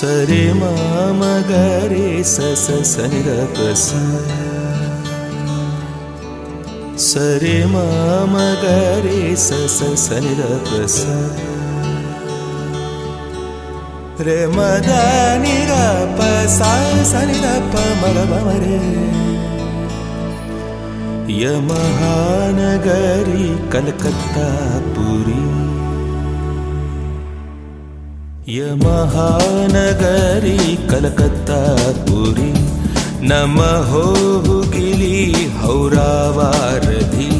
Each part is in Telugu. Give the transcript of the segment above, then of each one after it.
సరే మామ గరే సస సనిద పస సరే మామ గరే సస సనిద పస రే మదని ర పస సనిద ప మగ మరే యమహానగరి కలకత్తా పురి యమహానగరి కలకత్తా పురి నమహో గిలి హౌరావారధి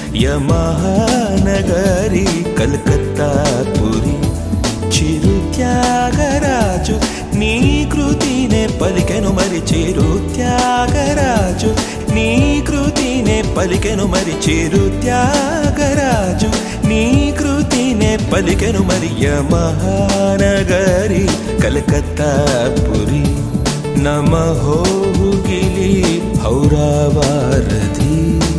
యమహానగరి కలకత్తా పురి చిరు త్యాగరాజు నీ కృతినే పలికెను మరి చిరు త్యాగరాజు నీ కృతినే పలికెను మరి చిరు త్యాగరాజు నీ కృతినే పలికెను మరి మహానగరి కలకత్తా పురి నమహో గిలి హౌరావారధి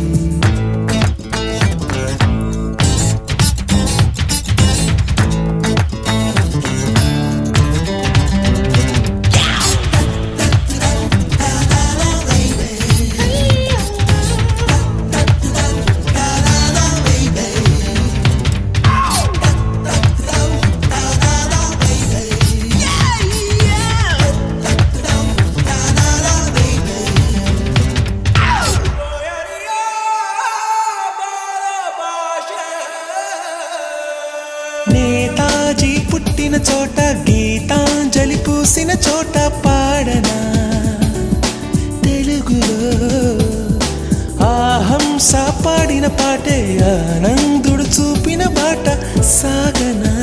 నేతాజీ పుట్టిన చోట గీతాంజలి పూసిన చోట పాడనా తెలుగులో ఆహంస పాడిన పాటే ఆనందుడు చూపిన బాట సాగనా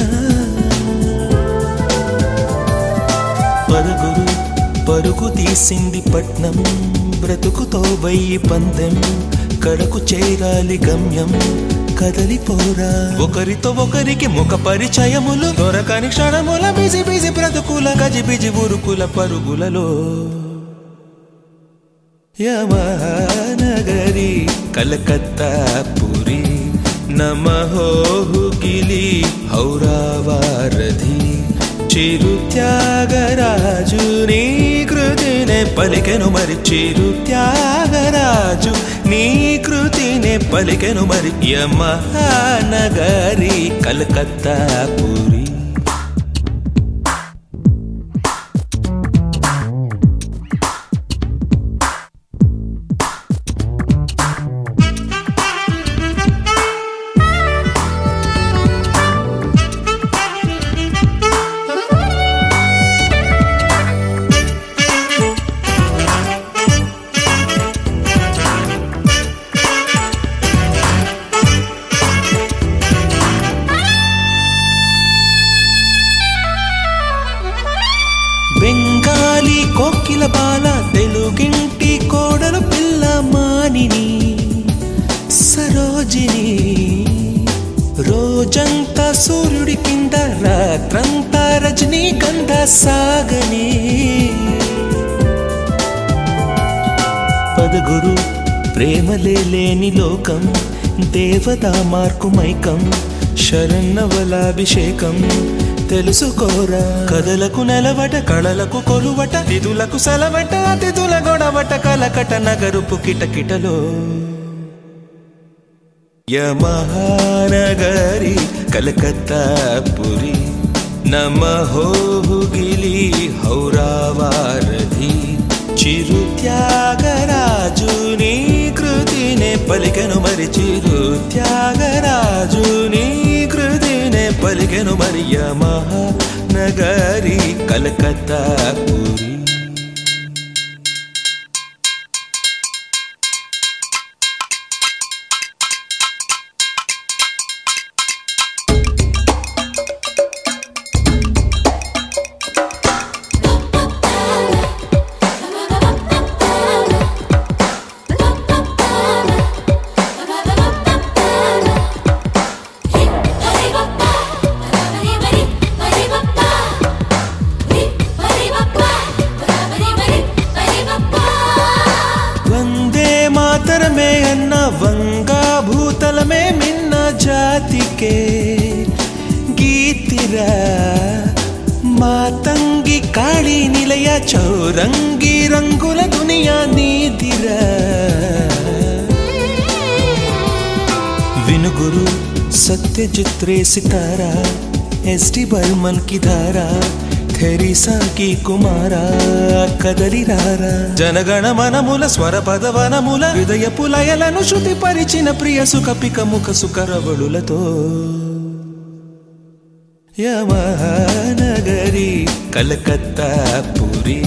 పరుగురు పరుగు తీసింది పట్నం బ్రతుకుతో వయ్యి పందెం కడకు చేరాలి గమ్యం కదలిపోరా ఒకరితో ఒకరికి ముఖ పరిచయములు దొరకని క్షణముల బిజి బిజి బ్రతుకుల గజి బిజి ఉరుకుల పరుగులలో యమనగరి కలకత్తా పురి నమహో గిలి హౌరావారధి చిరు త్యాగరాజు నీ కృతినే పలికెను మరి చిరు త్యాగరాజు నీ కృతినే పలికెను మరి యమహానగరి కలకత్తా పురి బెంగాలీ కోకిల బాల తెలుగింటి కోడలు పిల్ల మానిని సరోజిని రోజంతా సూర్యుడి కింద రాత్రంతా రజనీ గంధ సాగని పదగురు ప్రేమలే లేని లోకం దేవతా మార్కు మైకం శరన్నవలాభిషేకం తెలుసుకోరా కథలకు నెలవట కళలకు కొలువట నిధులకు సెలవట అతిథుల గొడవట కలకట నగరుపు కిటకిటలో యమహానగరి కలకత్తా పురి నమహో గిలి హౌరావారధి చిరు త్యాగరాజు నీ కృతినే పలికెను మరి చిరు త్యాగరాజు నీ కృతినే పలికెను మరి యమహానగరి కలకత్తా పురి వందే మాతరమే అన్న వంగా భూతలమే మిన్న జాతికే గీతిరా మా ತಂಗಿ ಕಾಳ చౌరంగి రంగుల దునియా నీదిరా వినుగురు సత్యజిత్ రే సితారా ఎస్టి బర్మన్ కి ధారా థెరిసా కి కుమారా కదలి రారా జనగణ మనముల స్వర పదవనముల హృదయ పులయలను శృతి పరిచిన ప్రియ సుఖ పిక ముఖ సుకరవళులతో యమహానగరి కలకత్తా పురి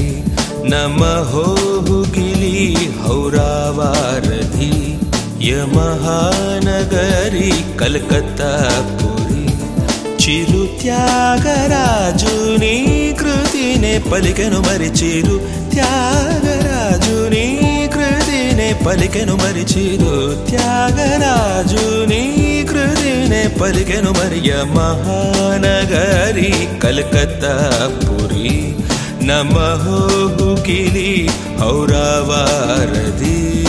నమహోహుగిలి హౌరావారధి యమహానగరి కలకత్తా పురి చిరు త్యాగరాజుని కృతినే పలికెను మరి చిరు త్యాగరాజుని కృతినే పలికెను మరి చిరు త్యాగరాజుని కృతినే పలికెను మరి మహానగరి కలకత్తా పురి నమహోహుకిలి హౌరావారధి